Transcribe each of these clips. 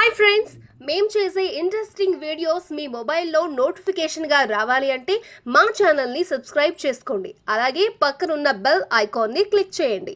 hi friends మేం చేసే interesting videos మీ మొబైల్లో నోటిఫికేషన్గా రావాలి అంటే మా ఛానల్ని సబ్స్క్రైబ్ చేసుకోండి అలాగే పక్కనున్న బెల్ ఐకాన్ని క్లిక్ చేయండి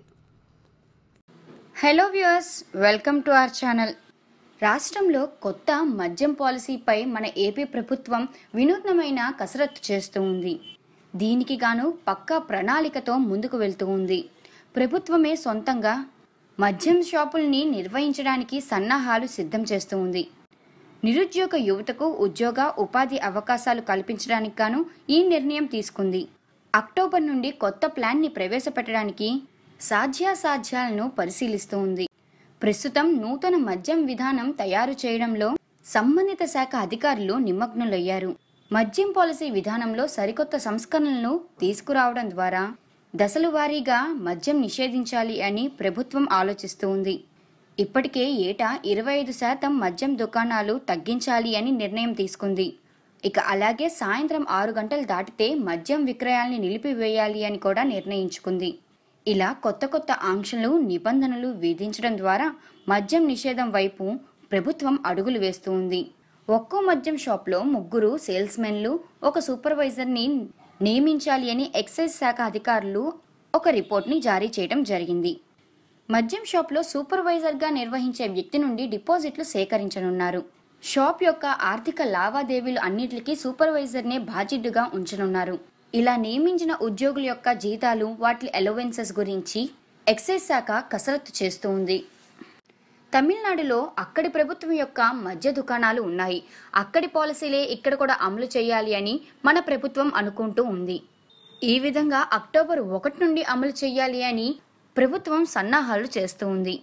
hello viewers welcome to our channel రాష్ట్రంలో కొత్త మద్యం పాలసీపై మన ఏపీ ప్రభుత్వం వినూత్నమైన కసరత్తు చేస్తూ ఉంది దీనికి గాను పక్కా ప్రణాళికతో ముందుకు వెళ్తూ ఉంది ప్రభుత్వమే సొంతంగా మద్యం షాపుల్ని నిర్వహించడానికి సన్నాహాలు సిద్ధం చేస్తూ ఉంది నిరుద్యోగ యువతకు ఉద్యోగ ఉపాధి అవకాశాలు కల్పించడానికి గాను ఈ నిర్ణయం తీసుకుంది అక్టోబర్ నుండి కొత్త ప్లాన్ని ప్రవేశపెట్టడానికి సాధ్యాసాధ్యాలను పరిశీలిస్తూ ఉంది ప్రస్తుతం నూతన మద్యం విధానం తయారు చేయడంలో సంబంధిత శాఖ అధికారులు నిమగ్నులయ్యారు మద్యం పాలసీ విధానంలో సరికొత్త సంస్కరణలను తీసుకురావడం ద్వారా దశల వారీగా మద్యం నిషేధించాలి అని ప్రభుత్వం ఆలోచిస్తూ ఉంది ఇప్పటికే ఏటా ఇరవై ఐదు శాతం మద్యం దుకాణాలు తగ్గించాలి అని నిర్ణయం తీసుకుంది ఇక అలాగే సాయంత్రం ఆరు గంటలు దాటితే మద్యం విక్రయాల్ని నిలిపివేయాలి అని కూడా నిర్ణయించుకుంది ఇలా కొత్త కొత్త ఆంక్షలు నిబంధనలు విధించడం ద్వారా మద్యం నిషేధం వైపు ప్రభుత్వం అడుగులు వేస్తూ ఉంది ఒక్కో మద్యం షాప్లో ముగ్గురు సేల్స్మెన్లు ఒక సూపర్వైజర్ని నియమించాలి అని ఎక్సైజ్ శాఖ అధికారులు ఒక రిపోర్ట్ని జారీ చేయడం జరిగింది మద్యం షాప్లో సూపర్వైజర్గా నిర్వహించే వ్యక్తి నుండి డిపాజిట్లు సేకరించనున్నారు షాప్ యొక్క ఆర్థిక లావాదేవీలు అన్నిటికీ సూపర్వైజర్నే బాధ్యుడిగా ఉంచనున్నారు ఇలా నియమించిన ఉద్యోగుల యొక్క జీతాలు వాటి అలవెన్సెస్ గురించి ఎక్సైజ్ శాఖ కసరత్తు చేస్తూ ఉంది తమిళనాడులో అక్కడి ప్రభుత్వం యొక్క మద్య దుకాణాలు ఉన్నాయి అక్కడి పాలసీలే ఇక్కడ కూడా అమలు చేయాలి అని మన ప్రభుత్వం అనుకుంటూ ఉంది ఈ విధంగా అక్టోబర్ ఒకటి నుండి అమలు చేయాలి అని ప్రభుత్వం సన్నాహాలు చేస్తూ ఉంది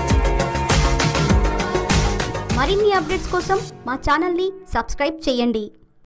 మరిన్ని అప్డేట్స్ కోసం మా ఛానల్ని సబ్స్క్రైబ్ చేయండి